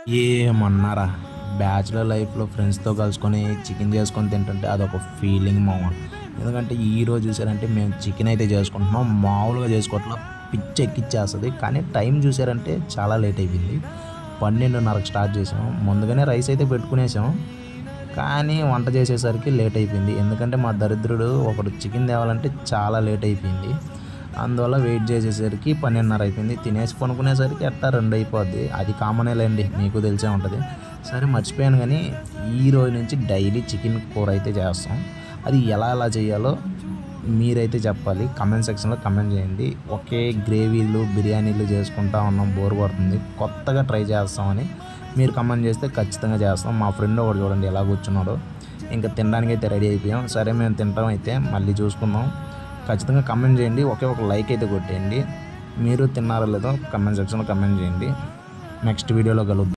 ఏమన్నారా bachelor లైఫ్లో ఫ్రెండ్స్తో కలుసుకొని చికెన్ చేసుకొని తింటుంటే అదొక ఫీలింగ్ మామ ఎందుకంటే ఈ రోజు చూసారంటే మేము చికెన్ అయితే చేసుకుంటున్నాం మామూలుగా చేసుకోవట్లా పిచ్చి ఎక్కిచ్చేస్తుంది కానీ టైం చూసారంటే చాలా లేట్ అయిపోయింది పన్నెండున్నరకు స్టార్ట్ చేసాం ముందుగానే రైస్ అయితే పెట్టుకునేసాం కానీ వంట చేసేసరికి లేట్ అయిపోయింది ఎందుకంటే మా దరిద్రుడు ఒకడు చికెన్ తేవాలంటే చాలా లేట్ అయిపోయింది అందువల్ల వెయిట్ చేసేసరికి పన్నెండున్నర అయిపోయింది తినేసి కొనుక్కునేసరికి ఎట్టా రెండు అయిపోద్ది అది కామనే లేండి మీకు తెలిసే ఉంటుంది సరే మర్చిపోయాను కానీ ఈ రోజు నుంచి డైలీ చికెన్ కూర అయితే చేస్తాం అది ఎలా ఎలా చేయాలో మీరైతే చెప్పాలి కమెంట్ సెక్షన్లో కమెంట్ చేయండి ఒకే గ్రేవీలు బిర్యానీలు చేసుకుంటా ఉన్నాం బోర్ కొడుతుంది కొత్తగా ట్రై చేస్తామని మీరు కమెంట్ చేస్తే ఖచ్చితంగా చేస్తాం మా ఫ్రెండ్ ఒకటి చూడండి ఎలా కూర్చున్నాడో ఇంకా తినడానికి అయితే రెడీ అయిపోయాం సరే మేము తింటాం అయితే మళ్ళీ చూసుకుందాం ఖచ్చితంగా కమెంట్ చేయండి ఒకే ఒక లైక్ అయితే కొట్టేయండి మీరు తిన్నారో లేదో కమెంట్ సెక్షన్లో కమెంట్ చేయండి నెక్స్ట్ వీడియోలో కలుద్దాం